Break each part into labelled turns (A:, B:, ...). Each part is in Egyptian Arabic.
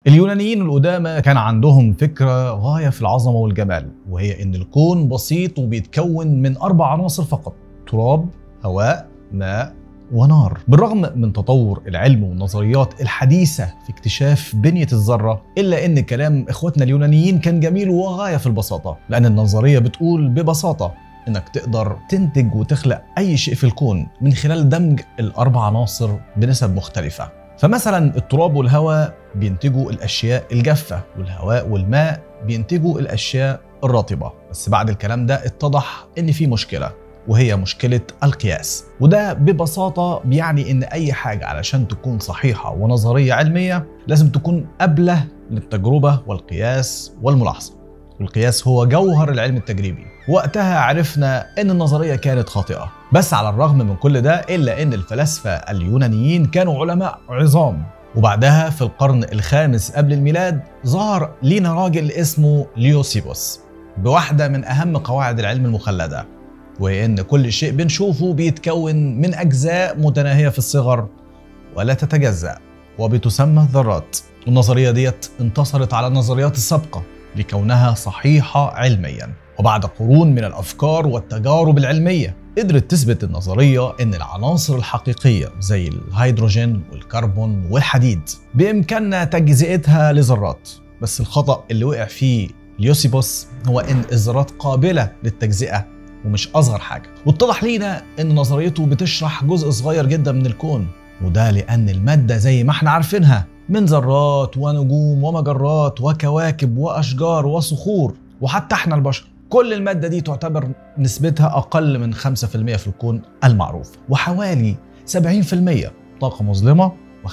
A: اليونانيين القدامى كان عندهم فكرة غاية في العظمة والجمال وهي إن الكون بسيط وبيتكون من أربع عناصر فقط تراب هواء ماء ونار بالرغم من تطور العلم والنظريات الحديثة في اكتشاف بنية الذرة إلا أن كلام إخواتنا اليونانيين كان جميل وغاية في البساطة لأن النظرية بتقول ببساطة انك تقدر تنتج وتخلق اي شيء في الكون من خلال دمج الاربع عناصر بنسب مختلفه فمثلا التراب والهواء بينتجوا الاشياء الجافه والهواء والماء بينتجوا الاشياء الرطبه بس بعد الكلام ده اتضح ان في مشكله وهي مشكله القياس وده ببساطه بيعني ان اي حاجه علشان تكون صحيحه ونظريه علميه لازم تكون قابله للتجربه والقياس والملاحظه والقياس هو جوهر العلم التجريبي وقتها عرفنا ان النظريه كانت خاطئه بس على الرغم من كل ده الا ان الفلاسفه اليونانيين كانوا علماء عظام وبعدها في القرن الخامس قبل الميلاد ظهر لينا راجل اسمه ليوسيبوس بواحده من اهم قواعد العلم المخلده وهي ان كل شيء بنشوفه بيتكون من اجزاء متناهيه في الصغر ولا تتجزأ وبتسمى الذرات والنظريه ديت انتصرت على النظريات السابقه لكونها صحيحه علميا وبعد قرون من الافكار والتجارب العلميه قدرت تثبت النظريه ان العناصر الحقيقيه زي الهيدروجين والكربون والحديد بامكاننا تجزئتها لذرات بس الخطا اللي وقع فيه ليوسيبوس هو ان الذرات قابله للتجزئه ومش اصغر حاجه واتضح لينا ان نظريته بتشرح جزء صغير جدا من الكون وده لان الماده زي ما احنا عارفينها من ذرات ونجوم ومجرات وكواكب واشجار وصخور وحتى احنا البشر كل المادة دي تعتبر نسبتها أقل من 5% في الكون المعروف وحوالي 70% طاقة مظلمة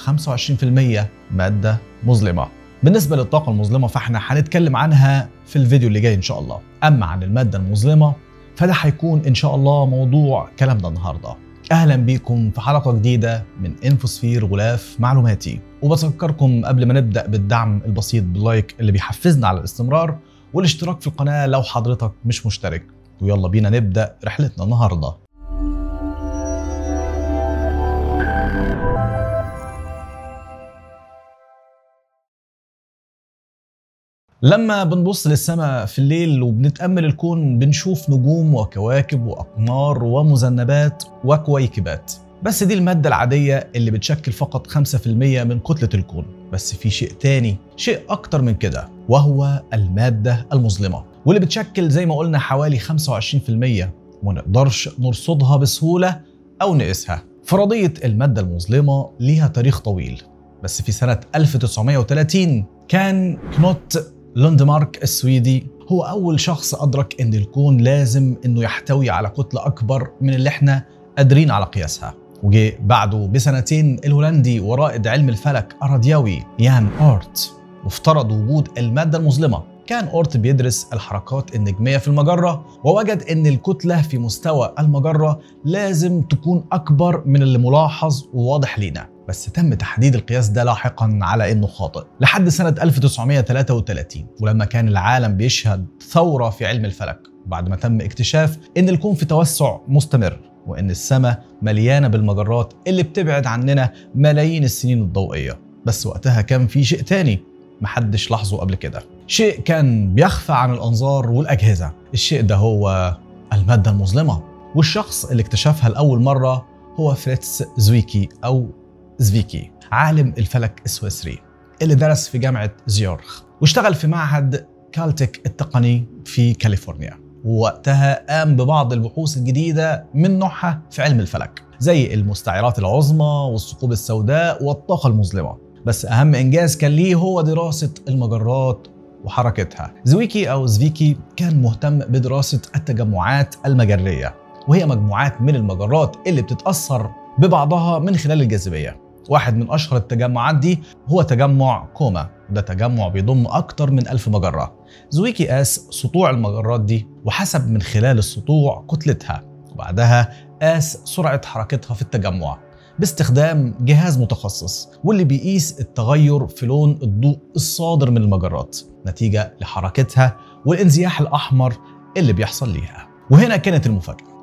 A: و25% مادة مظلمة بالنسبة للطاقة المظلمة فاحنا هنتكلم عنها في الفيديو اللي جاي إن شاء الله أما عن المادة المظلمة فده هيكون إن شاء الله موضوع كلامنا النهارده اهلا بيكم في حلقه جديده من انفوسفير غلاف معلوماتي وبذكركم قبل ما نبدا بالدعم البسيط باللايك اللي بيحفزنا على الاستمرار والاشتراك في القناه لو حضرتك مش مشترك ويلا بينا نبدا رحلتنا النهارده لما بنبص للسماء في الليل وبنتأمل الكون بنشوف نجوم وكواكب وأقمار ومذنبات وكويكبات بس دي المادة العادية اللي بتشكل فقط 5% من كتلة الكون بس في شيء تاني شيء أكتر من كده وهو المادة المظلمة واللي بتشكل زي ما قلنا حوالي 25% وما نقدرش نرصدها بسهولة أو نقيسها فرضية المادة المظلمة ليها تاريخ طويل بس في سنة 1930 كان كنوت لوندمارك السويدي هو أول شخص أدرك إن الكون لازم إنه يحتوي على كتلة أكبر من اللي إحنا قادرين على قياسها وجه بعده بسنتين الهولندي ورائد علم الفلك الراديوي يان أورت وافترض وجود المادة المظلمة كان أورت بيدرس الحركات النجمية في المجرة ووجد أن الكتلة في مستوى المجرة لازم تكون أكبر من اللي ملاحظ وواضح لينا بس تم تحديد القياس ده لاحقا على انه خاطئ لحد سنه 1933 ولما كان العالم بيشهد ثوره في علم الفلك بعد ما تم اكتشاف ان الكون في توسع مستمر وان السماء مليانه بالمجرات اللي بتبعد عننا ملايين السنين الضوئيه بس وقتها كان في شيء تاني محدش لاحظه قبل كده شيء كان بيخفى عن الانظار والاجهزه الشيء ده هو الماده المظلمه والشخص اللي اكتشفها لاول مره هو فريتز زويكي او زفيكي عالم الفلك السويسري اللي درس في جامعة زيورخ واشتغل في معهد كالتك التقني في كاليفورنيا ووقتها قام ببعض البحوث الجديدة من نوعها في علم الفلك زي المستعرات العظمى والثقوب السوداء والطاقة المظلمة بس أهم إنجاز كان ليه هو دراسة المجرات وحركتها زويكي أو زفيكي كان مهتم بدراسة التجمعات المجرية وهي مجموعات من المجرات اللي بتتأثر ببعضها من خلال الجاذبية واحد من أشهر التجمعات دي هو تجمع كوما وده تجمع بيضم أكتر من ألف مجرة زويكي قاس سطوع المجرات دي وحسب من خلال السطوع كتلتها وبعدها قاس سرعة حركتها في التجمع باستخدام جهاز متخصص واللي بيقيس التغير في لون الضوء الصادر من المجرات نتيجة لحركتها والانزياح الأحمر اللي بيحصل ليها وهنا كانت المفاجأة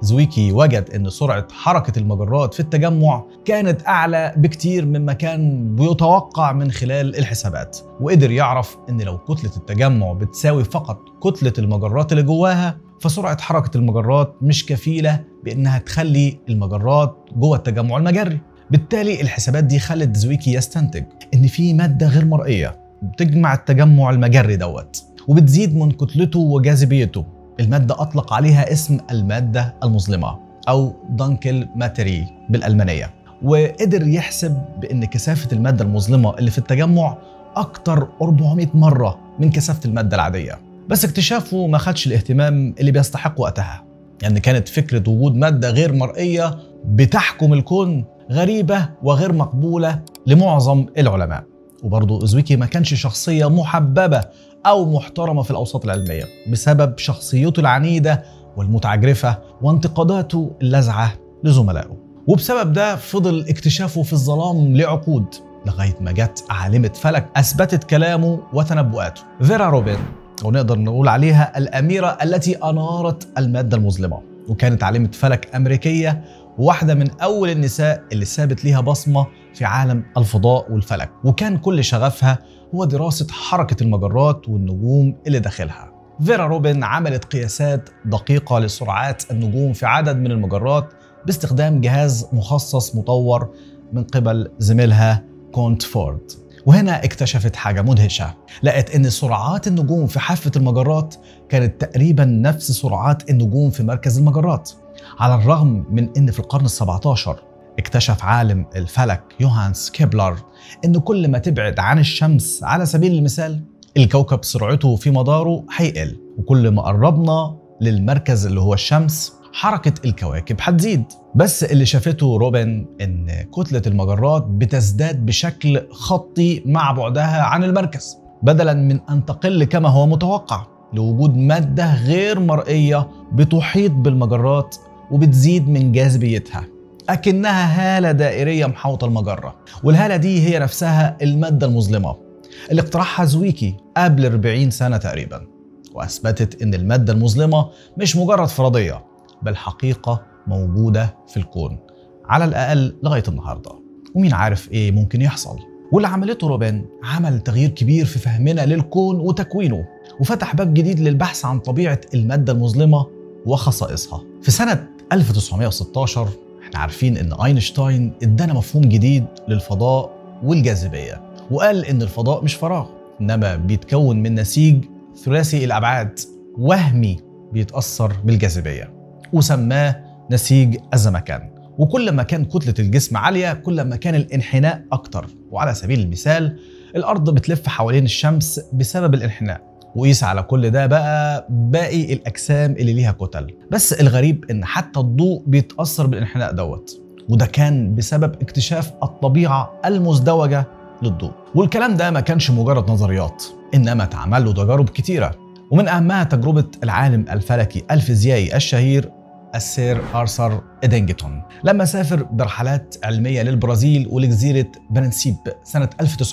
A: زويكي وجد ان سرعه حركه المجرات في التجمع كانت اعلى بكتير مما كان بيتوقع من خلال الحسابات وقدر يعرف ان لو كتله التجمع بتساوي فقط كتله المجرات اللي جواها فسرعه حركه المجرات مش كفيله بانها تخلي المجرات جوه التجمع المجري بالتالي الحسابات دي خلت زويكي يستنتج ان في ماده غير مرئيه بتجمع التجمع المجري دوت وبتزيد من كتلته وجاذبيته المادة أطلق عليها اسم المادة المظلمة أو دانكل ماتري بالألمانية وقدر يحسب بأن كثافة المادة المظلمة اللي في التجمع أكتر 400 مرة من كثافة المادة العادية بس اكتشافه ما خدش الاهتمام اللي بيستحق وقتها يعني كانت فكرة وجود مادة غير مرئية بتحكم الكون غريبة وغير مقبولة لمعظم العلماء وبرضه زويكي ما كانش شخصية محببة أو محترمة في الأوساط العلمية بسبب شخصيته العنيدة والمتعجرفة وانتقاداته اللاذعة لزملائه وبسبب ده فضل اكتشافه في الظلام لعقود لغاية ما جت عالمة فلك أثبتت كلامه وتنبؤاته فيرا روبن ونقدر نقول عليها الأميرة التي أنارت المادة المظلمة وكانت عالمة فلك أمريكية وواحدة من أول النساء اللي سابت ليها بصمة في عالم الفضاء والفلك وكان كل شغفها هو دراسة حركة المجرات والنجوم اللي داخلها فيرا روبن عملت قياسات دقيقة لسرعات النجوم في عدد من المجرات باستخدام جهاز مخصص مطور من قبل زميلها كونت فورد وهنا اكتشفت حاجة مدهشة لقت ان سرعات النجوم في حافة المجرات كانت تقريبا نفس سرعات النجوم في مركز المجرات على الرغم من ان في القرن ال17 اكتشف عالم الفلك يوهانس كيبلر ان كل ما تبعد عن الشمس على سبيل المثال الكوكب سرعته في مداره هيقل وكل ما قربنا للمركز اللي هو الشمس حركة الكواكب هتزيد بس اللي شافته روبن ان كتلة المجرات بتزداد بشكل خطي مع بعدها عن المركز بدلا من ان تقل كما هو متوقع لوجود مادة غير مرئية بتحيط بالمجرات وبتزيد من جاذبيتها أكنها هالة دائرية محاوطة المجرة والهالة دي هي نفسها المادة المظلمة اللي اقترحها زويكي قبل 40 سنة تقريبا وأثبتت إن المادة المظلمة مش مجرد فرضية بل حقيقة موجودة في الكون على الأقل لغاية النهاردة ومين عارف إيه ممكن يحصل واللي عملته روبين عمل تغيير كبير في فهمنا للكون وتكوينه وفتح باب جديد للبحث عن طبيعة المادة المظلمة وخصائصها في سنة 1916 احنا عارفين ان اينشتاين ادانا مفهوم جديد للفضاء والجاذبية وقال ان الفضاء مش فراغ انما بيتكون من نسيج ثلاثي الابعاد وهمي بيتأثر بالجاذبية وسماه نسيج الزمكان وكل ما كان كتلة الجسم عالية كل ما كان الانحناء أكتر وعلى سبيل المثال الأرض بتلف حوالين الشمس بسبب الانحناء وقيس على كل ده بقى باقي الاجسام اللي ليها كتل بس الغريب ان حتى الضوء بيتاثر بالانحناء دوت وده كان بسبب اكتشاف الطبيعه المزدوجه للضوء والكلام ده ما كانش مجرد نظريات انما اتعمل له تجارب كتيره ومن اهمها تجربه العالم الفلكي الفيزيائي الشهير السير ارثر ادينجتون لما سافر برحلات علميه للبرازيل ولجزيره برنسيب سنه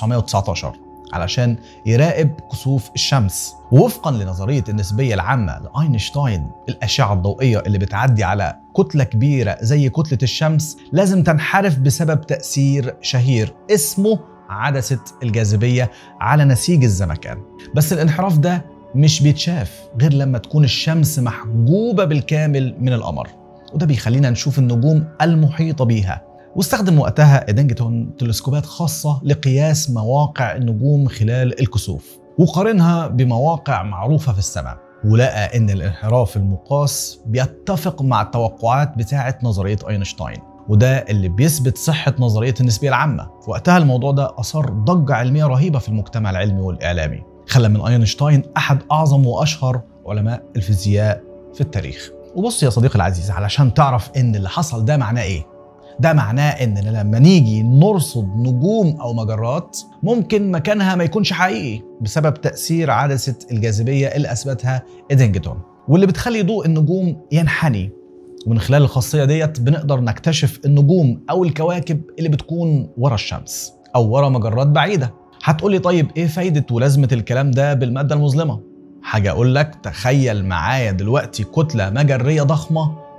A: 1919 علشان يراقب كسوف الشمس ووفقا لنظريه النسبيه العامه لاينشتاين الاشعه الضوئيه اللي بتعدي على كتله كبيره زي كتله الشمس لازم تنحرف بسبب تاثير شهير اسمه عدسه الجاذبيه على نسيج الزمكان بس الانحراف ده مش بيتشاف غير لما تكون الشمس محجوبه بالكامل من القمر وده بيخلينا نشوف النجوم المحيطه بيها واستخدم وقتها إدنجتون تلسكوبات خاصة لقياس مواقع النجوم خلال الكسوف وقارنها بمواقع معروفة في السماء ولقى إن الانحراف المقاس بيتفق مع التوقعات بتاعة نظرية أينشتاين وده اللي بيثبت صحة نظرية النسبية العامة وقتها الموضوع ده أثار ضجة علمية رهيبة في المجتمع العلمي والإعلامي خلى من أينشتاين أحد أعظم وأشهر علماء الفيزياء في التاريخ وبص يا صديقي العزيز علشان تعرف إن اللي حصل ده معناه إيه ده معناه اننا لما نيجي نرصد نجوم او مجرات ممكن مكانها ما يكونش حقيقي بسبب تاثير عدسه الجاذبيه اللي اثبتها ادنجتون واللي بتخلي ضوء النجوم ينحني ومن خلال الخاصيه ديت بنقدر نكتشف النجوم او الكواكب اللي بتكون ورا الشمس او ورا مجرات بعيده هتقولي طيب ايه فايده ولازمه الكلام ده بالماده المظلمه حاجه اقول لك تخيل معايا دلوقتي كتله مجريه ضخمه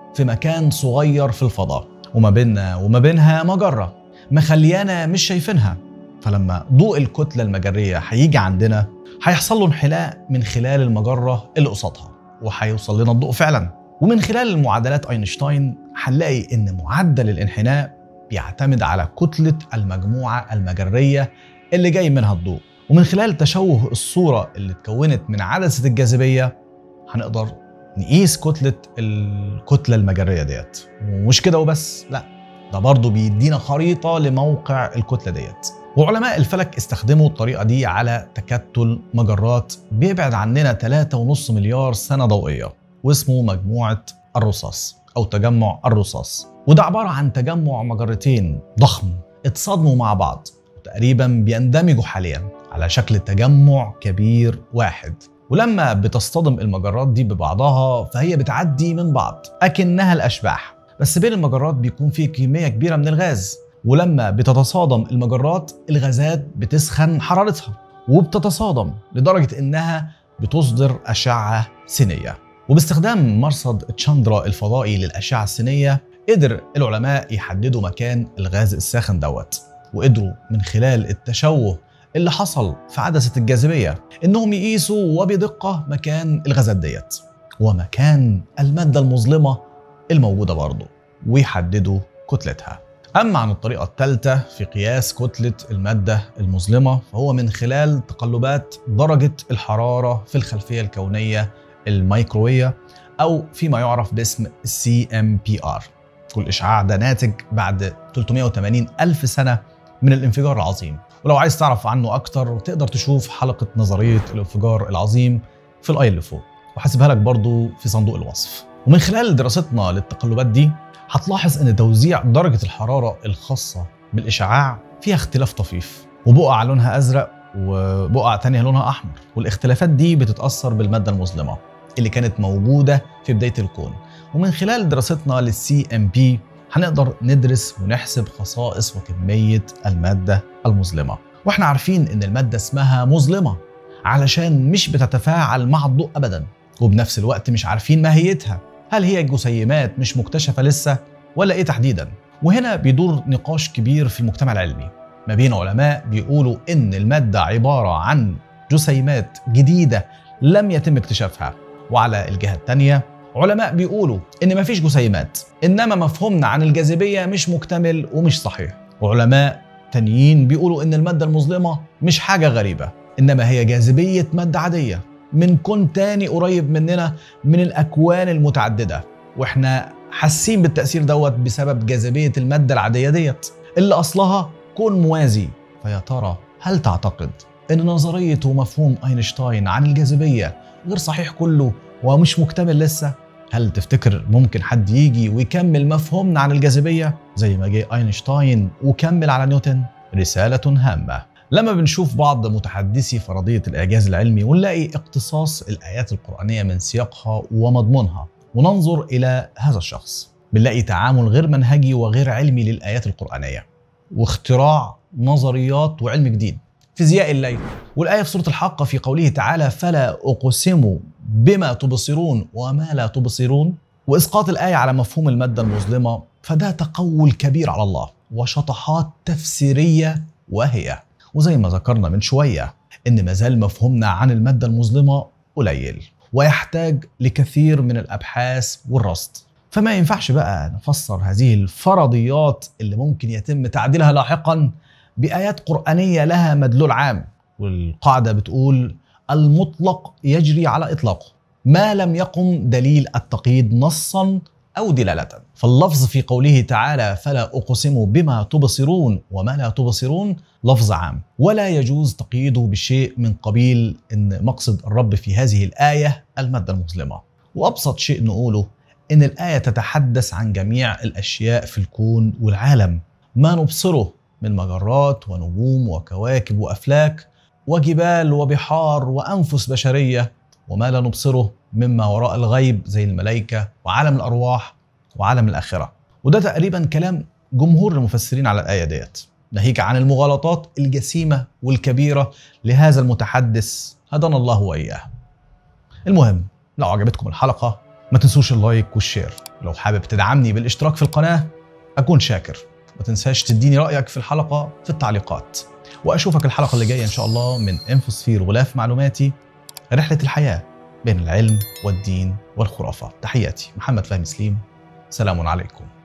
A: في مكان صغير في الفضاء وما بيننا وما بينها مجرة مخليانا مش شايفينها فلما ضوء الكتلة المجرية هيجي عندنا هيحصل له انحناء من خلال المجرة اللي قصادها وهيوصل لنا الضوء فعلا ومن خلال المعادلات اينشتاين هنلاقي ان معدل الانحناء بيعتمد على كتلة المجموعة المجرية اللي جاي منها الضوء ومن خلال تشوه الصورة اللي اتكونت من عدسة الجاذبية هنقدر نقيس كتلة الكتلة المجرية ديت ومش كده وبس لا ده برضه بيدينا خريطة لموقع الكتلة ديت وعلماء الفلك استخدموا الطريقة دي على تكتل مجرات بيبعد عننا 3.5 مليار سنة ضوئية واسمه مجموعة الرصاص أو تجمع الرصاص وده عبارة عن تجمع مجرتين ضخم اتصادموا مع بعض وتقريبا بيندمجوا حاليا على شكل تجمع كبير واحد ولما بتصطدم المجرات دي ببعضها فهي بتعدي من بعض أكنها الأشباح بس بين المجرات بيكون في كمية كبيرة من الغاز ولما بتتصادم المجرات الغازات بتسخن حرارتها وبتتصادم لدرجة إنها بتصدر أشعة سينية وباستخدام مرصد تشاندرا الفضائي للأشعة السينية قدر العلماء يحددوا مكان الغاز الساخن دوت وقدروا من خلال التشوه اللي حصل في عدسة الجاذبية إنهم يقيسوا وبدقة مكان الغازات ديت ومكان المادة المظلمة الموجودة برضه ويحددوا كتلتها أما عن الطريقة الثالثة في قياس كتلة المادة المظلمة فهو من خلال تقلبات درجة الحرارة في الخلفية الكونية الميكروية أو فيما يعرف باسم السي ام بي ار والإشعاع ده ناتج بعد 380 ألف سنة من الانفجار العظيم ولو عايز تعرف عنه أكتر تقدر تشوف حلقة نظرية الانفجار العظيم في الآي اللي فوق وحاسبها لك برضو في صندوق الوصف ومن خلال دراستنا للتقلبات دي هتلاحظ ان توزيع درجة الحرارة الخاصة بالإشعاع فيها اختلاف طفيف وبقع لونها أزرق وبقع تانية لونها أحمر والاختلافات دي بتتأثر بالمادة المظلمة اللي كانت موجودة في بداية الكون ومن خلال دراستنا للسي ام بي هنقدر ندرس ونحسب خصائص وكمية المادة المظلمة واحنا عارفين ان المادة اسمها مظلمة علشان مش بتتفاعل مع الضوء ابدا وبنفس الوقت مش عارفين ماهيتها هل هي جسيمات مش مكتشفة لسه ولا ايه تحديدا وهنا بيدور نقاش كبير في المجتمع العلمي ما بين علماء بيقولوا ان المادة عبارة عن جسيمات جديدة لم يتم اكتشافها وعلى الجهة الثانية علماء بيقولوا ان مفيش جسيمات انما مفهومنا عن الجاذبية مش مكتمل ومش صحيح وعلماء تانيين بيقولوا ان المادة المظلمة مش حاجة غريبة انما هي جاذبية مادة عادية من كون تاني قريب مننا من الاكوان المتعددة واحنا حاسين بالتأثير دوت بسبب جاذبية المادة العادية ديت اللي اصلها كون موازي فيا ترى هل تعتقد ان نظرية ومفهوم اينشتاين عن الجاذبية غير صحيح كله ومش مكتمل لسه هل تفتكر ممكن حد يجي ويكمل مفهومنا عن الجاذبية زي ما جه أينشتاين وكمل على نيوتن؟ رسالة هامة لما بنشوف بعض متحدثي فرضية الإعجاز العلمي ونلاقي اقتصاص الآيات القرآنية من سياقها ومضمونها وننظر إلى هذا الشخص بنلاقي تعامل غير منهجي وغير علمي للآيات القرآنية واختراع نظريات وعلم جديد فيزياء الليل والآية في سورة الحاقة في قوله تعالى فلا أقسم بما تبصرون وما لا تبصرون وإسقاط الآية على مفهوم المادة المظلمة فده تقول كبير على الله وشطحات تفسيرية وهي وزي ما ذكرنا من شوية إن مازال مفهومنا عن المادة المظلمة قليل ويحتاج لكثير من الأبحاث والرصد فما ينفعش بقى نفسر هذه الفرضيات اللي ممكن يتم تعديلها لاحقا بآيات قرآنية لها مدلول عام والقاعدة بتقول المطلق يجري على إطلاقه ما لم يقم دليل التقييد نصا أو دلالة فاللفظ في قوله تعالى فلا أقسم بما تبصرون وما لا تبصرون لفظ عام ولا يجوز تقييده بشيء من قبيل أن مقصد الرب في هذه الآية المادة المظلمة وأبسط شيء نقوله إن الآية تتحدث عن جميع الأشياء في الكون والعالم ما نبصره من مجرات ونجوم وكواكب وافلاك وجبال وبحار وانفس بشريه وما لا نبصره مما وراء الغيب زي الملائكه وعالم الارواح وعالم الاخره وده تقريبا كلام جمهور المفسرين على الايه ديت ناهيك عن المغالطات الجسيمه والكبيره لهذا المتحدث هدانا الله واياه المهم لو عجبتكم الحلقه ما تنسوش اللايك والشير لو حابب تدعمني بالاشتراك في القناة أكون شاكر ما تنساش تديني رأيك في الحلقة في التعليقات وأشوفك الحلقة اللي جاية إن شاء الله من انفوسفير غلاف معلوماتي رحلة الحياة بين العلم والدين والخرافة تحياتي محمد فهمي سليم سلام عليكم